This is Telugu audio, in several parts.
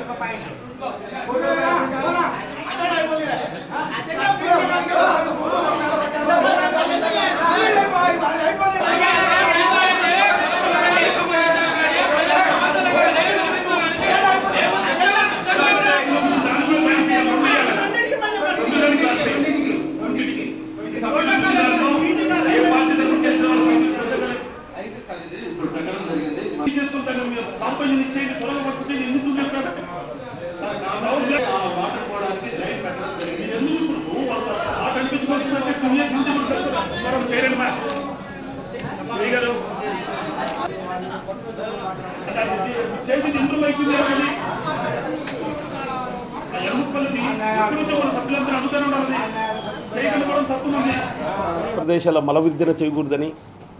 చేసుకుంటాను మీరు కంపెనీని ఇచ్చేయండి త్వరగా పట్టుకుంటే నేను ఎందుకు చూపిస్తాను మీరు ఎందుకు ఇప్పుడు వాళ్ళ ఆట అనిపించుకోవాల్సిందంటే టూ ఇయర్స్ నుంచి మనం చేస్తున్నాం. మనం చేయండి మా చేయగలరు అలా చేసింది ఇంట్లో అయిపోయింది కానీ ఎరుముక్కలది ఎప్పుడు నుంచి మన సభ్యులందరూ అడుగుతూనే ఉండాలి చేయగలుగుకోవడం తప్పుంది ప్రదేశాల మల విద్యను చేయకూడదని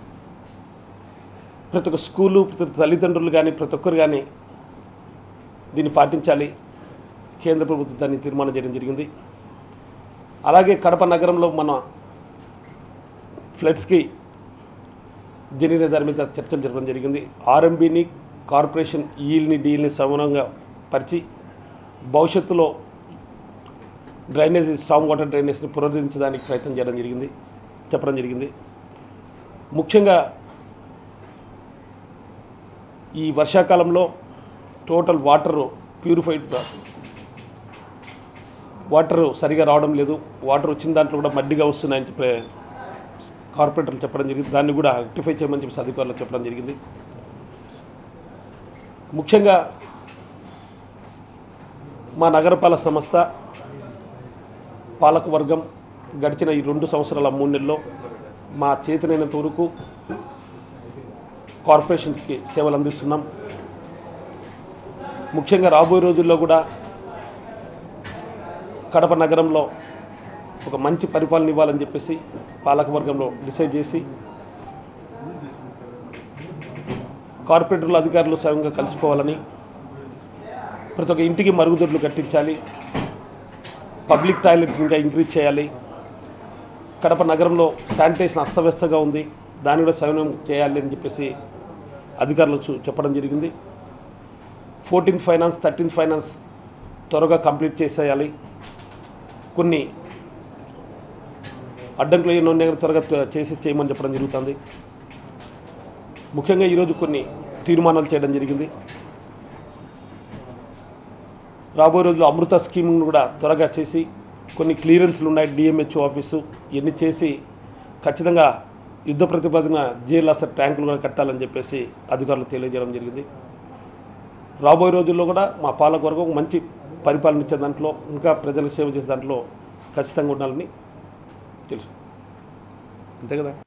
ప్రతి ఒక్క స్కూలు ప్రతి ఒక్క తల్లిదండ్రులు కానీ ప్రతి ఒక్కరు కానీ దీన్ని పాటించాలి కేంద్ర ప్రభుత్వం దాన్ని తీర్మానం చేయడం జరిగింది అలాగే కడప నగరంలో మన ఫ్లడ్స్కి జరిగిన దాని మీద చర్చలు జరగడం జరిగింది ఆర్ఎంబీని కార్పొరేషన్ ఈల్ని డీల్ని సమానంగా పరిచి భవిష్యత్తులో డ్రైనేజ్ స్టామ్ వాటర్ డ్రైనేజ్ని పునరుద్ధరించడానికి ప్రయత్నం చేయడం జరిగింది చెప్పడం జరిగింది ముఖ్యంగా ఈ వర్షాకాలంలో టోటల్ వాటర్ ప్యూరిఫైడ్ వాటర్ సరిగా రావడం లేదు వాటర్ వచ్చిన దాంట్లో కూడా మడ్డిగా వస్తున్నాయని చెప్పి కార్పొరేటర్లు చెప్పడం జరిగింది దాన్ని కూడా రెక్టిఫై చేయమని చెప్పి అధికారులకు చెప్పడం జరిగింది ముఖ్యంగా మా నగరపాలక సంస్థ పాలకవర్గం గడిచిన ఈ రెండు సంవత్సరాల మూడు నెలల్లో మా చేతనైనంత వరకు కార్పొరేషన్స్కి సేవలు అందిస్తున్నాం ముఖ్యంగా రాబోయే రోజుల్లో కూడా కడప నగరంలో ఒక మంచి పరిపాలన ఇవ్వాలని చెప్పేసి పాలకవర్గంలో డిసైడ్ చేసి కార్పొరేటర్లు అధికారులు స్వయంగా కలిసిపోవాలని ప్రతి ఒక్క ఇంటికి మరుగుదొడ్లు కట్టించాలి పబ్లిక్ టాయిలెట్స్ ఇంకా ఇంక్రీజ్ చేయాలి కడప నగరంలో శానిటేషన్ అస్తవ్యస్తగా ఉంది దాన్ని కూడా సవనం చేయాలి అని చెప్పేసి అధికారులకు చూ- చెప్పడం జరిగింది ఫోర్టీన్త్ ఫైనాన్స్ థర్టీన్త్ ఫైనాన్స్ త్వరగా కంప్లీట్ చేసేయాలి కొన్ని అడ్డంకులు ఎన్నో ఉన్నాయి కానీ త్వరగా త్వ- చేసి చేయమని చెప్పడం జరుగుతుంది ముఖ్యంగా ఈరోజు కొన్ని తీర్మానాలు చేయడం జరిగింది రాబోయే రోజుల్లో అమృత స్కీమ్ను కూడా త్వరగా చేసి కొన్ని క్లియరెన్స్లు ఉన్నాయి డిఎంహెచ్ఓ ఆఫీసు ఇవన్నీ చేసి ఖచ్చితంగా యుద్ధ ప్రతిపాదన జిఎల్ఆర్ఎస్ ట్యాంకులు కూడా కట్టాలని చెప్పేసి అధికారులు తెలియజేయడం జరిగింది రాబోయే రోజుల్లో కూడా మా పాలకవర్గం ఒక మంచి పరిపాలన ఇచ్చే దాంట్లో ఇంకా ప్రజలకు సేవ చేసే దాంట్లో ఖచ్చితంగా ఉండాలని తెలుసు అంతే కదా